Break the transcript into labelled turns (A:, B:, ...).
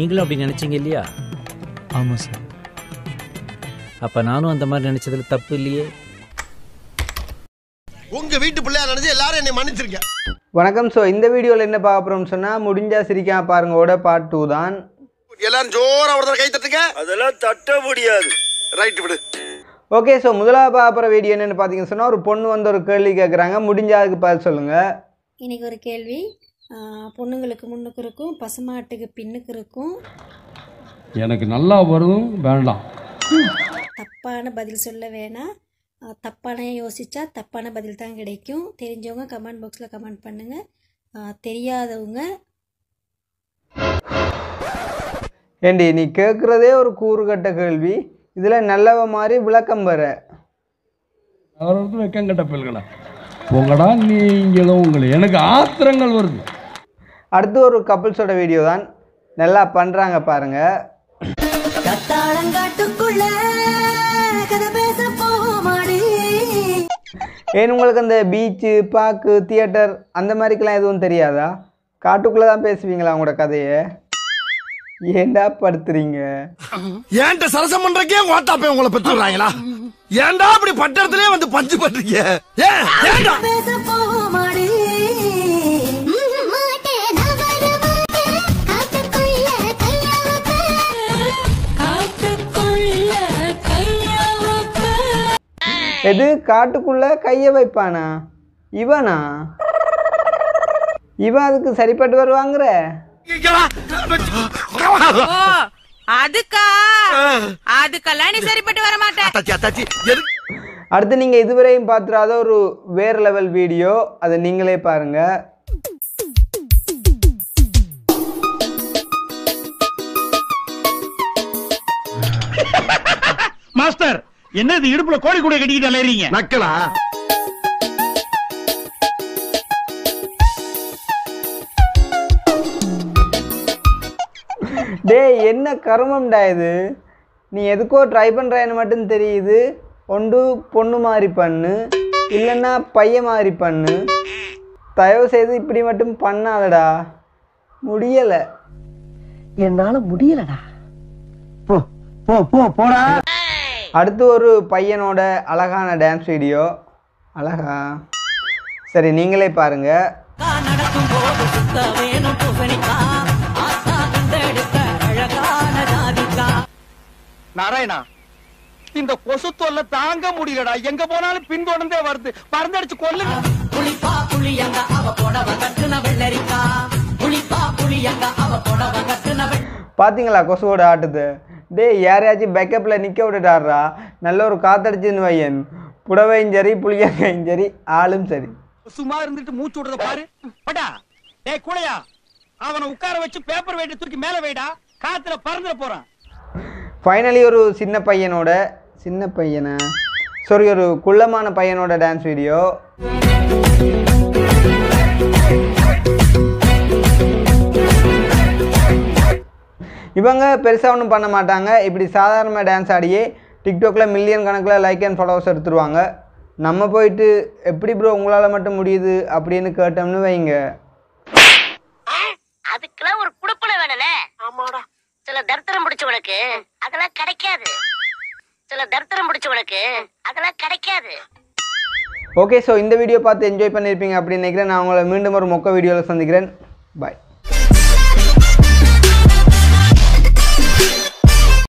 A: நீங்களும் அப்படி நினைச்சீங்க இல்லையா
B: ஆமாம் சார்
A: அப்ப நானும் அந்த மாதிரி நினைச்சதுல தப்பு இல்லையே
C: உங்க வீட்டு பிள்ளையா நினைச்சு எல்லாரும் என்னை மன்னிச்சிருக்க
D: வணக்கம் ஸோ இந்த வீடியோவில் என்ன பார்க்க போகிறோம்னு சொன்னால் முடிஞ்சா சிரிக்காம பாருங்கோட பார்ட் டூ தான்
C: எல்லாரும் ஜோரா ஒரு தடவை கை தட்டுங்க அதெல்லாம் தட்ட முடியாது ரைட் விடு
D: ஓகே ஸோ முதலாவது பார்க்க போகிற வீடியோ என்னென்னு பார்த்தீங்கன்னு சொன்னால் ஒரு பொண்ணு வந்து ஒரு கேள்வி கேட்குறாங்க முடிஞ்சா அதுக்கு பதில் சொல்லுங்கள்
E: இன்னைக்கு ஒரு கேள்வி ஆ, பொண்ணுங்களுக்கு முன்னுக்கு இருக்கும் பசுமாட்டுக்கு பின்னுக்கு இருக்கும்
F: எனக்கு நல்லா வரும் வேண்டாம்
E: தப்பான பதில் சொல்ல வேணாம் ஆ, தப்பான யோசிச்சா தப்பான பதில் தான் கிடைக்கும் தெரிஞ்சவங்க கமெண்ட் பாக்ஸில் கமெண்ட் பண்ணுங்கள் ஆ, தெரியாதவங்க
D: ஏண்டி நீ கேட்குறதே ஒரு கூறுகட்ட கேள்வி இதில் நல்லவ மாதிரி விளக்கம் பெற
F: அவருக்கு வெக்கங்கட்ட பிள்ளைகளா உங்களடா நீங்களும் உங்களை எனக்கு ஆத்திரங்கள் வருது
D: அடுத்து ஒரு கப்புள்ஸோட வீடியோ தான் நல்லா பண்ணுறாங்க பாருங்கள்
E: கத்தாளங்காட்டுக்குள்ள கதை பேச போமாடி
D: ஏன் உங்களுக்கு அந்த பீச்சு பார்க்கு தியேட்டர் அந்த மாதிரிக்கெல்லாம் எதுவும் தெரியாதா காட்டுக்குள்ளே தான் பேசுவீங்களா உங்களோட கதையை ஏன்டா படுத்துறீங்க
C: ஏன்ட்ட சரசம் பண்றக்கே ஓட்டாப்பே உங்களை பெற்றுறாங்களா ஏன்டா அப்படி பட்டத்திலே வந்து பஞ்சு பண்றீங்க ஏன் ஏன்டா
E: பேச போமாடி
D: எது காட்டுக்குள்ள கையை வைப்பானா இவனா இவன் அதுக்கு சரிப்பட்டு வருவாங்கிற
G: அதுக்கா அதுக்கெல்லாம் நீ சரிப்பட்டு வர மாட்ட
C: அத்தாச்சி அத்தாச்சி எது
D: அடுத்து நீங்கள் இதுவரையும் பார்த்துடாத ஒரு வேறு லெவல் வீடியோ அதை நீங்களே பாருங்க
H: மாஸ்டர் என்ன இது இடுப்புல கோழி கூட கட்டிக்கிட்டு அலையறீங்க
C: நக்கலா
D: டேய் என்ன கருமம்டா இது நீ எதுக்கோ ட்ரை பண்ணுறேன்னு மட்டும் தெரியுது ஒன்று பொண்ணு மாதிரி பண்ணு இல்லைன்னா பையன் மாதிரி பண்ணு தயவு செய்து இப்படி மட்டும் பண்ணாதடா முடியலை
I: என்னால முடியலடா போ போ போ போடா
D: அடுத்து ஒரு பையனோட அழகான டான்ஸ் வீடியோ அழகா சரி நீங்களே பாருங்க
H: நாராயணா இந்த கொசு தொல்லை தாங்க முடியலடா எங்க போனாலும் பின்தொடர்ந்தே வருது மருந்தடிச்சு கொல்லுங்க
G: புளிப்பா புளியங்க அவ போடவ கட்டுன வெள்ளரிக்கா புளிப்பா புளியங்க அவ போடவ கட்டுன
D: பார்த்தீங்களா கொசுவோட ஆட்டத்தை டேய் யாரையாச்சும் பேக்கப்பில் நிற்க விட்டுட்டாடுறா நல்ல ஒரு காத்தடிச்சுன்னு வையன் புடவையும் சரி புளியங்காயும் சரி ஆளும் சரி
H: சும்மா இருந்துட்டு மூச்சு விடுறத பாரு பட்டா டேய் கூடையா அவனை உட்கார வச்சு பேப்பர் வெயிட்ட தூக்கி மேல வைடா காத்துல பறந்துட போறான்
D: ஃபைனலி ஒரு சின்ன பையனோட சின்ன பையனா சாரி ஒரு குள்ளமான பையனோட டான்ஸ் வீடியோ இவங்க பெருசாக ஒன்றும் பண்ண மாட்டாங்க இப்படி சாதாரணமாக டான்ஸ் ஆடியே டிக்டாக்ல மில்லியன் கணக்கில் லைக் அண்ட் ஃபாலோவர்ஸ் எடுத்துருவாங்க நம்ம போயிட்டு எப்படி ப்ரோ உங்களால் மட்டும் முடியுது அப்படின்னு கேட்டோம்னு வைங்க
J: அதுக்கெல்லாம் ஒரு குடுப்பனை வேணும்னே ஆமாடா சில தரித்திரம் பிடிச்சவனுக்கு அதெல்லாம் கிடைக்காது சில தரித்திரம் பிடிச்சவனுக்கு அதெல்லாம் கிடைக்காது
D: ஓகே ஸோ இந்த வீடியோ பார்த்து என்ஜாய் பண்ணியிருப்பீங்க அப்படின்னு நினைக்கிறேன் நான் உங்களை மீண்டும் ஒரு மொக்க வீடியோவில் சந்திக்கிறேன் பாய்